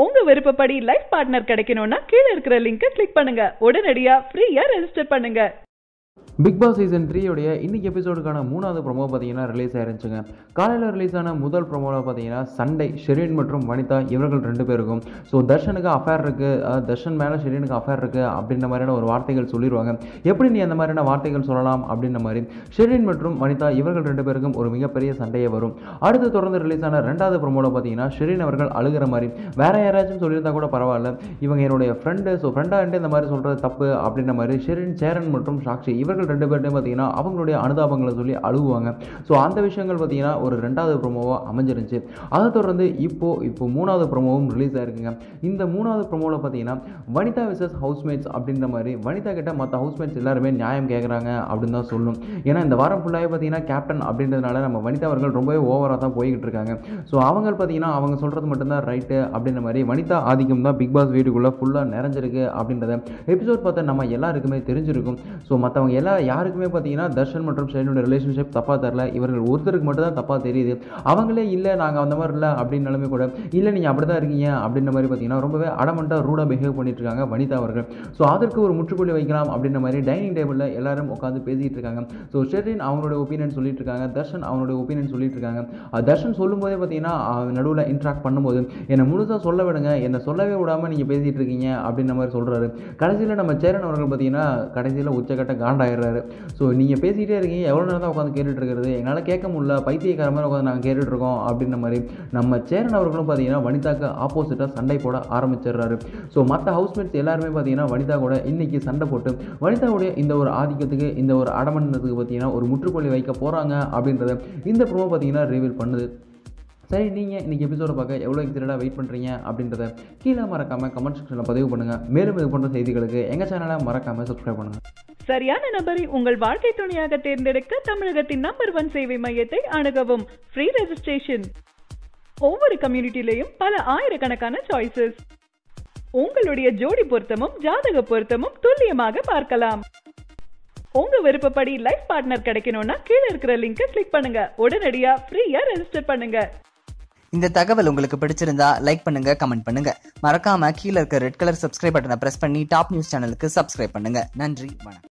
உங்க விருப்பப்படி life partner கிடைக்கணும்னா கீழ இருக்கிற லிங்கை கிளிக் பண்ணுங்க உடனடியா ஃப்ரீயா ரெஜிஸ்டர் பண்ணுங்க பிக் பாஸ் சீசன் த்ரீயோடைய இன்னைக்கு எபிசோடுக்கான மூணாவது ப்ரோமோ பார்த்தீங்கன்னா ரிலீஸ் ஆயிருந்துச்சுங்க காலையில் ரிலீஸ் ஆன முதல் ப்ரோமோவில் பார்த்தீங்கன்னா சண்டை ஷெரீன் மற்றும் வனிதா இவர்கள் ரெண்டு பேருக்கும் ஸோ தர்ஷனுக்கு அஃபேர் இருக்குது தர்ஷன் மேலே ஷெரீனுக்கு அஃபேர் இருக்குது அப்படின்ற மாதிரியான ஒரு வார்த்தைகள் சொல்லிடுவாங்க எப்படி நீ அந்த மாதிரியான வார்த்தைகள் சொல்லலாம் அப்படின்ற மாதிரி ஷெரீன் மற்றும் வனிதா இவர்கள் ரெண்டு பேருக்கும் ஒரு மிகப்பெரிய சண்டையே வரும் அடுத்து தொடர்ந்து ரிலீஸ் ஆன ரெண்டாவது ப்ரோமோவில் பார்த்தீங்கன்னா ஷெரீன் அவர்கள் அழுகிற மாதிரி வேற யாராச்சும் சொல்லியிருந்தா கூட பரவாயில்ல இவங்க என்னுடைய ஃப்ரெண்டு ஸோ ஃப்ரெண்டாக இந்த மாதிரி சொல்கிறது தப்பு அப்படின்ற மாதிரி ஷெரீன் சேரன் மற்றும் சாக்ஷி இவர்கள் ரெண்டு பேர்ட்டையும் பார்த்தீங்கன்னா அவங்களுடைய அனுதாபங்களை சொல்லி அழுகுவாங்க ஸோ அந்த விஷயங்கள் பார்த்தீங்கன்னா ஒரு ரெண்டாவது ப்ரோமோவாக அமைஞ்சிருந்துச்சு அதை தொடர்ந்து இப்போ இப்போ மூணாவது ப்ரோமோவும் ரிலீஸ் ஆயிருக்குங்க இந்த மூணாவது ப்ரோமோவில் பார்த்தீங்கன்னா வனிதா விசஸ் ஹவுஸ்மேட்ஸ் அப்படின்ற மாதிரி வனிதா கிட்ட மற்ற ஹவுஸ்மேட்ஸ் எல்லாருமே நியாயம் கேட்குறாங்க அப்படின்னு தான் சொல்லணும் ஏன்னா இந்த வாரம் ஃபுல்லாகவே பார்த்தீங்கன்னா கேப்டன் அப்படின்றதுனால நம்ம வனிதா அவர்கள் ரொம்பவே ஓவராக தான் போய்கிட்டு இருக்காங்க ஸோ அவங்க பார்த்தீங்கன்னா அவங்க சொல்கிறது மட்டும்தான் ரைட்டு அப்படின்ற மாதிரி வனிதா ஆதிக்கம் தான் பிக் பாஸ் வீட்டுக்குள்ளே ஃபுல்லாக நிறைஞ்சிருக்கு அப்படின்றத எபிசோட் பார்த்தா நம்ம எல்லாருக்குமே தெரிஞ்சிருக்கும் ஸோ மற்றவங்க எல்லா யாருக்குமே பார்த்தீங்கன்னா தர்ஷன் மற்றும் ஷெரீனோட ரிலேஷன்ஷிப் தப்பாக தரல இவர்கள் ஒருத்தருக்கு மட்டும் தான் தப்பாக தெரியுது அவங்களே இல்லை நாங்கள் அந்த மாதிரி இல்லை அப்படின்னாலுமே கூட இல்லை நீங்கள் அப்படி தான் இருக்கீங்க அப்படின்ற மாதிரி பார்த்தீங்கன்னா ரொம்பவே அடமெண்ட்டாக ரூடாக பிஹேவ் பண்ணிட்டு இருக்காங்க வனிதா அவர்கள் ஸோ அதற்கு ஒரு முற்றுப்புள்ளி வைக்கலாம் அப்படின்ற மாதிரி டைனிங் டேபிளில் எல்லாரும் உட்காந்து பேசிகிட்டு இருக்காங்க ஸோ ஷெரீன் அவங்களோட ஒப்பீனியன் சொல்லிட்டு இருக்காங்க தர்ஷன் அவங்களோட ஒப்பீனியன் சொல்லிட்டு இருக்காங்க அது தர்ஷன் சொல்லும்போதே பார்த்தீங்கன்னா நடுவில் இன்ட்ராக்ட் பண்ணும்போது என்னை முழுசாக சொல்ல விடுங்க என்னை சொல்லவே விடாமல் நீங்கள் பேசிகிட்டு இருக்கீங்க அப்படின்ற மாதிரி சொல்கிறாரு கடைசியில் நம்ம சேரன் அவர்கள் பார்த்தீங்கன்னா கடைசியில் உச்சக்கட்ட காண்டாயிடுறாரு ஸோ நீங்கள் பேசிகிட்டே இருக்கீங்க எவ்வளோ நேரம் தான் உட்காந்து கேட்டுட்டு இருக்கிறது எங்களால் கேட்க முடியல பைத்தியக்கார மாதிரி உட்காந்து நாங்கள் கேட்டுட்டு இருக்கோம் அப்படின்ற மாதிரி நம்ம சேரன் அவர்களும் பார்த்தீங்கன்னா வனிதாக்கு ஆப்போசிட்டாக சண்டை போட ஆரம்பிச்சிடுறாரு ஸோ மற்ற ஹவுஸ்மேட்ஸ் எல்லாருமே பார்த்தீங்கன்னா வனிதா கூட இன்னைக்கு சண்டை போட்டு வனிதாவுடைய இந்த ஒரு ஆதிக்கத்துக்கு இந்த ஒரு அடமன்னத்துக்கு பார்த்தீங்கன்னா ஒரு முற்றுப்புள்ளி வைக்க போகிறாங்க அப்படின்றத இந்த ப்ரோமோ பார்த்தீங்கன்னா ரிவீல் பண்ணுது சரி நீங்கள் இன்றைக்கி எபிசோட பார்க்க எவ்வளோ எக்ஸைட்டடாக வெயிட் பண்ணுறீங்க அப்படின்றத கீழே மறக்காமல் கமெண்ட் செக்ஷனில் பதிவு பண்ணுங்கள் மேலும் இது போன்ற செய்திகளுக்கு எங்கள் சேனலை மறக்காமல் சப்ஸ்கிரைப் பண்ணுங்கள் சரியான நபரை உங்கள் வாழ்க்கை துணையாக தேர்ந்தெடுக்க தமிழகத்தின் நம்பர் ஒன் சேவை மையத்தை அணுகவும் ஃப்ரீ ரெஜிஸ்ட்ரேஷன் ஒவ்வொரு கம்யூனிட்டிலையும் பல ஆயிரக்கணக்கான சாய்ஸஸ் உங்களுடைய ஜோடி பொருத்தமும் ஜாதக பொருத்தமும் துல்லியமாக பார்க்கலாம் உங்க விருப்பப்படி லைஃப் பார்ட்னர் கிடைக்கணும்னா கீழ இருக்கிற லிங்கை கிளிக் பண்ணுங்க உடனடியா ஃப்ரீயா ரெஜிஸ்டர் பண்ணுங்க இந்த தகவல் உங்களுக்கு பிடிச்சிருந்தா லைக் பண்ணுங்க கமெண்ட் பண்ணுங்க மறக்காம கீழே இருக்க ரெட் கலர் சப்ஸ்கிரைப் பட்டனை பிரஸ் பண்ணி டாப் நியூஸ் சேனலுக்கு சப்ஸ்கிரைப் பண்ணுங்க நன்றி வணக்கம்